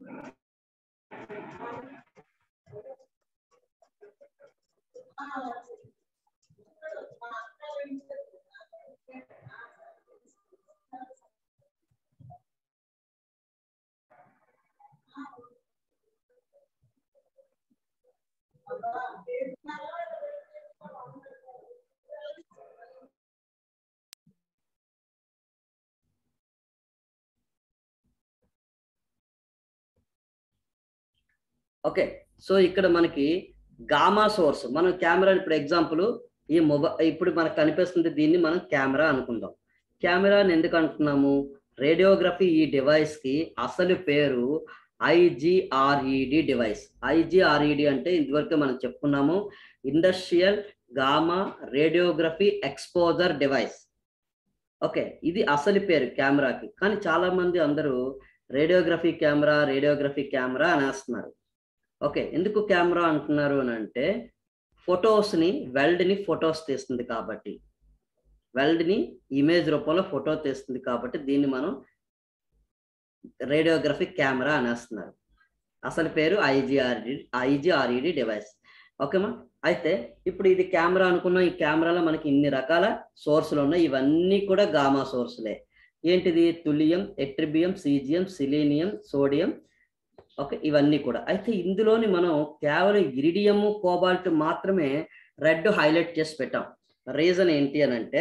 okay so ఇక్కడ మనకి gamma source మనం కెమెరా ఇప్పుడు ఎగ్జాంపుల్ ఈ మొబైల్ ఇప్పుడు మనకు కనిపిస్తుంది దీన్ని మనం కెమెరా అనుకుందాం కెమెరాని ఎందుకు అంటున్నాము రేడియోగ్రఫీ ఈ డివైస్ కి అసలు పేరు ఐజిఆర్ఈడి డివైస్ ఐజిఆర్ఈడి అంటే ఇదివరకు మనం చెప్పుకున్నాము industrial gamma radiography exposure device okay ఇది అసలు పేరు కెమెరాకి కానీ చాలా మంది అందరూ రేడియోగ్రఫీ కెమెరా రేడియోగ్రఫీ కెమెరా అనేస్తున్నారు ఓకే ఎందుకు కెమెరా అంటున్నారు అని అంటే ఫొటోస్ని వెల్డ్ని ఫొటోస్ తీస్తుంది కాబట్టి వెల్డ్ని ఇమేజ్ రూపంలో ఫోటో తీస్తుంది కాబట్టి దీన్ని మనం రేడియోగ్రఫీ కెమెరా అనేస్తున్నారు అసలు పేరు ఐజిఆర్ఈ ఐజిఆర్ఈడి డివైస్ ఓకేమా అయితే ఇప్పుడు ఇది కెమెరా అనుకున్నాం ఈ కెమెరాలో మనకి ఇన్ని రకాల సోర్సులు ఉన్నాయి ఇవన్నీ కూడా గామా సోర్సులే ఏంటిది thulium ytterbium caesium selenium sodium okay ఇవన్నీ కూడా అయితే ఇందులోని మనం కేవలం ఇరిడియము కోబాల్ట్ మాత్రమే రెడ్ హైలైట్ చేసి పెట్టాం రీజన్ ఏంటి అని అంటే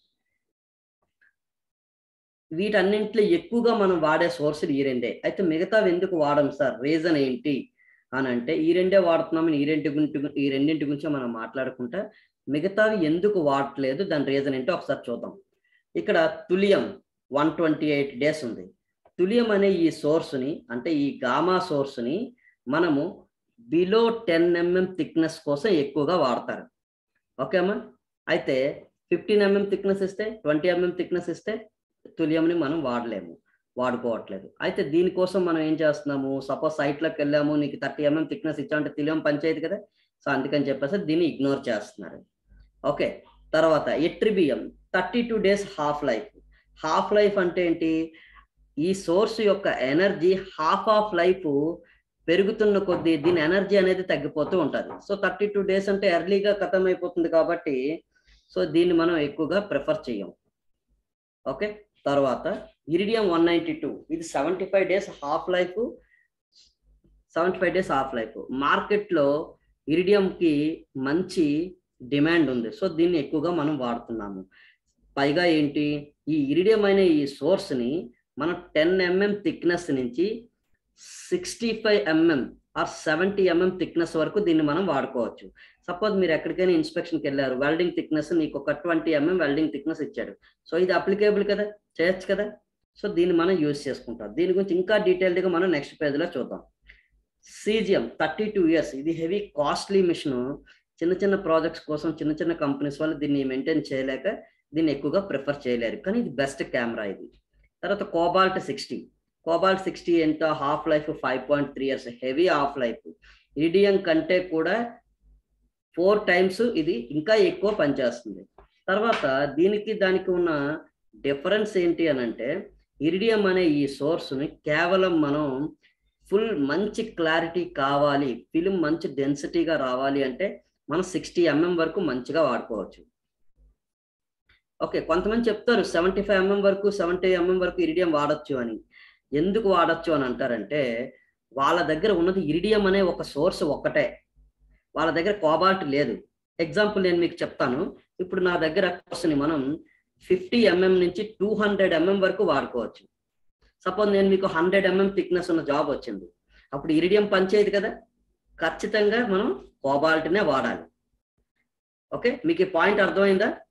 వీటన్నింటిలో ఎక్కువగా మనం వాడే సోర్సులు ఈ రెండే అయితే మిగతావి ఎందుకు వాడం సార్ రీజన్ ఏంటి అని అంటే ఈ రెండే వాడుతున్నామని ఈ రెంటి గురించి ఈ రెండింటి గురించి మనం మాట్లాడుకుంటా మిగతావి ఎందుకు వాడట్లేదు దాని రీజన్ ఏంటో ఒకసారి చూద్దాం ఇక్కడ thulium one twenty eight days ఉంది తులియం అనే ఈ సోర్స్ని అంటే ఈ గామా సోర్స్ని మనము బిలో టెన్ ఎంఎం థిక్నెస్ కోసం ఎక్కువగా వాడతారు ఓకేమా అయితే ఫిఫ్టీన్ ఎంఎం థిక్నెస్ ఇస్తే ట్వంటీ ఎంఎం థిక్నెస్ ఇస్తే తులియంని మనం వాడలేము వాడుకోవట్లేదు అయితే దీనికోసం మనం ఏం చేస్తున్నాము సపోజ్ సైట్లోకి వెళ్ళాము నీకు థర్టీ ఎంఎం థిక్నెస్ ఇచ్చామంటే తులియం పంచాయతీ కదా సో అందుకని చెప్పేసి దీన్ని ఇగ్నోర్ చేస్తున్నారు ఓకే తర్వాత ytterbium thirty two days half life half life అంటే ఏంటి ఈ సోర్స్ యొక్క ఎనర్జీ హాఫ్ ఆఫ్ లైఫ్ పెరుగుతున్న కొద్దీ దీని ఎనర్జీ అనేది తగ్గిపోతూ ఉంటుంది సో థర్టీ టూ డేస్ అంటే ఎర్లీగా ఖతం అయిపోతుంది కాబట్టి సో దీన్ని మనం ఎక్కువగా ప్రిఫర్ చేయం ఓకే తర్వాత ఇరిడియం వన్ నైంటీ టూ ఇది seventy five days half life seventy five days half life మార్కెట్లో ఇరిడియంకి మంచి డిమాండ్ ఉంది సో దీన్ని ఎక్కువగా మనం వాడుతున్నాము పైగా ఏంటి ఈ ఇరిడియం అనే ఈ సోర్స్ని మనం టెన్ ఎంఎం థిక్నెస్ నుంచి sixty five mm or seventy mm thickness వరకు దీన్ని మనం వాడుకోవచ్చు సపోజ్ మీరు ఎక్కడికైనా ఇన్స్పెక్షన్కి వెళ్ళారు వెల్డింగ్ థిక్నెస్ మీకు ఒక ట్వంటీ ఎంఎం వెల్డింగ్ థిక్నెస్ ఇచ్చాడు సో ఇది అప్లికేబుల్ కదా చేయొచ్చు కదా సో దీన్ని మనం యూజ్ చేసుకుంటాం దీని గురించి ఇంకా డీటెయిల్డ్గా మనం నెక్స్ట్ పేజ్లో చూద్దాం సీజియం థర్టీ టూ ఇయర్స్ ఇది హెవీ కాస్ట్లీ మిషన్ చిన్న చిన్న ప్రాజెక్ట్స్ కోసం చిన్న చిన్న కంపెనీస్ వాళ్ళు దీన్ని మెయింటైన్ చేయలేక దీన్ని ఎక్కువగా ప్రిఫర్ చేయలేరు కానీ ఇది బెస్ట్ కెమెరా ఇది తర్వాత కోబాల్ట్ సిక్స్టీ కోబాల్ట్ సిక్స్టీ ఎంత half life five point three years heavy half life iridium కంటే కూడా ఫోర్ టైమ్స్ ఇది ఇంకా ఎక్కువ పనిచేస్తుంది తర్వాత దీనికి దానికి ఉన్న డిఫరెన్స్ ఏంటి అని అంటే ఇరిడియం అనే ఈ సోర్స్ని కేవలం మనం ఫుల్ మంచి క్లారిటీ కావాలి ఫిలిం మంచి డెన్సిటీగా రావాలి అంటే మనం సిక్స్టీ ఎంఎం వరకు మంచిగా వాడుకోవచ్చు ఓకే కొంతమంది చెప్తారు సెవెంటీ ఫైవ్ ఎంఎం వరకు సెవెంటీ ఎంఎం వరకు ఇరిడియం వాడచ్చు అని ఎందుకు వాడచ్చు అని అంటారంటే వాళ్ళ దగ్గర ఉన్నది ఇరిడియం అనే ఒక సోర్స్ ఒక్కటే వాళ్ళ దగ్గర కోబాల్ట్ లేదు ఎగ్జాంపుల్ నేను మీకు చెప్తాను ఇప్పుడు నా దగ్గర కోర్స్ని మనం ఫిఫ్టీ ఎంఎం నుంచి టూ హండ్రెడ్ ఎంఎం వరకు వాడుకోవచ్చు సపోజ్ నేను మీకు హండ్రెడ్ ఎంఎం థిక్నెస్ ఉన్న జాబ్ వచ్చింది అప్పుడు ఇరిడియం పనిచేయదు కదా ఖచ్చితంగా మనం కోబాల్ట్నే వాడాలి ఓకే మీకు ఈ పాయింట్ అర్థమైందా